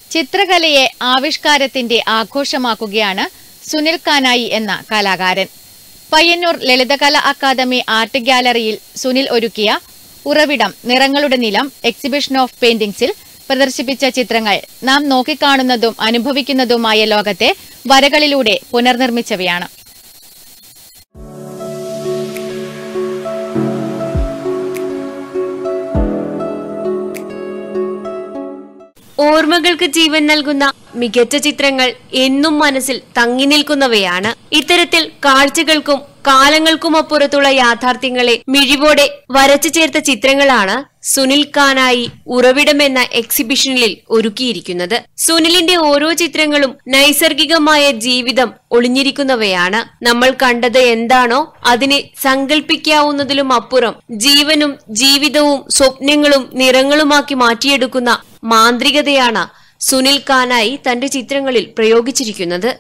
ചിത്രകലയെ ആവിഷ്കാരത്തിന്റെ ആഘോഷമാക്കുകയാണ് സുനിൽ കാനായി എന്ന കലാകാരൻ Payyanur Lalithakala academy art ഗ്യാലറിയിൽ സുനിൽ ഒരുക്കിയ ഉറവിടം നിറങ്ങളുടെ നിലം എക്സിബിഷൻ ഓഫ് പെയിന്റിംഗ്സിൽ പ്രദർശിപ്പിച്ച ചിത്രങ്ങൾ നാം നോക്കിക്കാണുന്നതും അനുഭവിക്കുന്നതുമായ ലോകത്തെ വരകളിലൂടെ പുനർനിർമ്മിച്ചവയാണ് ഓർമ്മകൾക്ക് ജീവൻ നൽകുന്ന മികച്ച ചിത്രങ്ങൾ എന്നും മനസ്സിൽ തങ്ങി നിൽക്കുന്നവയാണ് ഇത്തരത്തിൽ കാഴ്ചകൾക്കും കാലങ്ങൾക്കുമപ്പുറത്തുള്ള യാഥാർത്ഥ്യങ്ങളെ മിഴിവോടെ വരച്ചു ചേർത്ത ചിത്രങ്ങളാണ് സുനിൽ ഖാനായി ഉറവിടം എന്ന എക്സിബിഷനിൽ ഒരുക്കിയിരിക്കുന്നത് സുനിലിന്റെ ഓരോ ചിത്രങ്ങളും നൈസർഗികമായ ജീവിതം ഒളിഞ്ഞിരിക്കുന്നവയാണ് നമ്മൾ കണ്ടത് എന്താണോ അതിനെ സങ്കല്പിക്കാവുന്നതിലും അപ്പുറം ജീവനും ജീവിതവും സ്വപ്നങ്ങളും നിറങ്ങളുമാക്കി മാറ്റിയെടുക്കുന്ന മാന്ത്രികതയാണ് സുനിൽ ഖാനായി തന്റെ ചിത്രങ്ങളിൽ പ്രയോഗിച്ചിരിക്കുന്നത്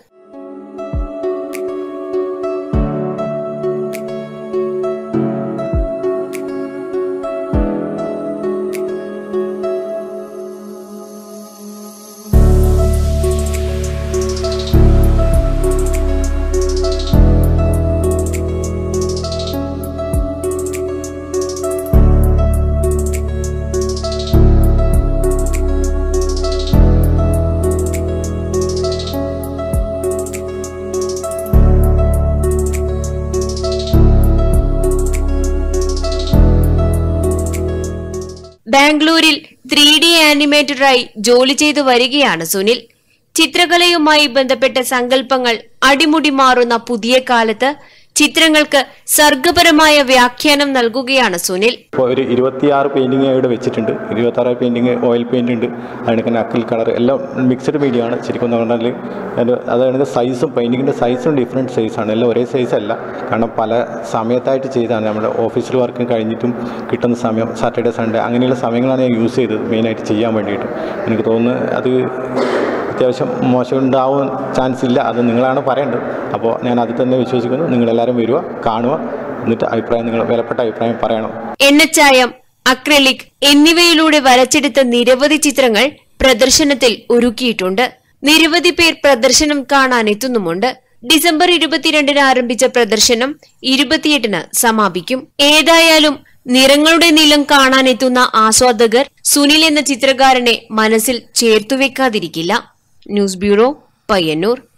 ബാംഗ്ലൂരിൽ ത്രീ ഡി ആനിമേറ്ററായി ജോലി ചെയ്തു വരികയാണ് സുനിൽ ചിത്രകലയുമായി ബന്ധപ്പെട്ട സങ്കല്പങ്ങൾ അടിമുടി മാറുന്ന പുതിയ കാലത്ത് ചിത്രങ്ങൾക്ക് സർഗപരമായ വ്യാഖ്യാനം നൽകുകയാണ് സുനിൽ ഇപ്പോൾ ഒരു ഇരുപത്തിയാറ് പെയിൻറ്റിങ് ഇവിടെ വെച്ചിട്ടുണ്ട് ഇരുപത്താറ് പെയിൻറ്റിങ് ഓയിൽ പെയിൻ്റ് ഉണ്ട് അതിനൊക്കെ അക്കിൽ കളർ എല്ലാം മിക്സഡ് മീഡിയ ആണ് ശരിക്കും പറഞ്ഞാൽ അതിൻ്റെ അതായത് സൈസും പെയിൻറ്റിങ്ങിൻ്റെ സൈസും ഡിഫറെൻറ്റ് സൈസാണ് എല്ലാം ഒരേ സൈസ് അല്ല കാരണം പല സമയത്തായിട്ട് ചെയ്താണ് നമ്മുടെ ഓഫീസിൽ വർക്ക് കഴിഞ്ഞിട്ടും കിട്ടുന്ന സമയം സാറ്റർഡേ സൺഡേ അങ്ങനെയുള്ള സമയങ്ങളാണ് ഞാൻ യൂസ് ചെയ്തത് മെയിനായിട്ട് ചെയ്യാൻ വേണ്ടിയിട്ട് എനിക്ക് തോന്നുന്നു അത് അത്യാവശ്യം മോശം ഉണ്ടാവാൻ ചാൻസ് ഇല്ല അത് നിങ്ങളാണ് പറയേണ്ടത് അപ്പോൾ ഞാൻ അതിൽ തന്നെ വിശ്വസിക്കുന്നു നിങ്ങളെല്ലാവരും വരിക കാണുക എന്നിട്ട് അഭിപ്രായം നിങ്ങൾ വിലപ്പെട്ട അഭിപ്രായം പറയണം എണ്ണച്ചായം അക്രലിക് എന്നിവയിലൂടെ വരച്ചെടുത്ത നിരവധി ചിത്രങ്ങൾ പ്രദർശനത്തിൽ ഒരുക്കിയിട്ടുണ്ട് നിരവധി പേർ പ്രദർശനം കാണാൻ എത്തുന്നുമുണ്ട് ഡിസംബർ ഇരുപത്തിരണ്ടിന് ആരംഭിച്ച പ്രദർശനം ഇരുപത്തിയെട്ടിന് സമാപിക്കും ഏതായാലും നിറങ്ങളുടെ നിലം കാണാനെത്തുന്ന ആസ്വാദകർ സുനിൽ എന്ന ചിത്രകാരനെ മനസ്സിൽ ചേർത്തുവെക്കാതിരിക്കില്ല ന്യൂസ് ബ്യൂറോ പയ്യന്നൂർ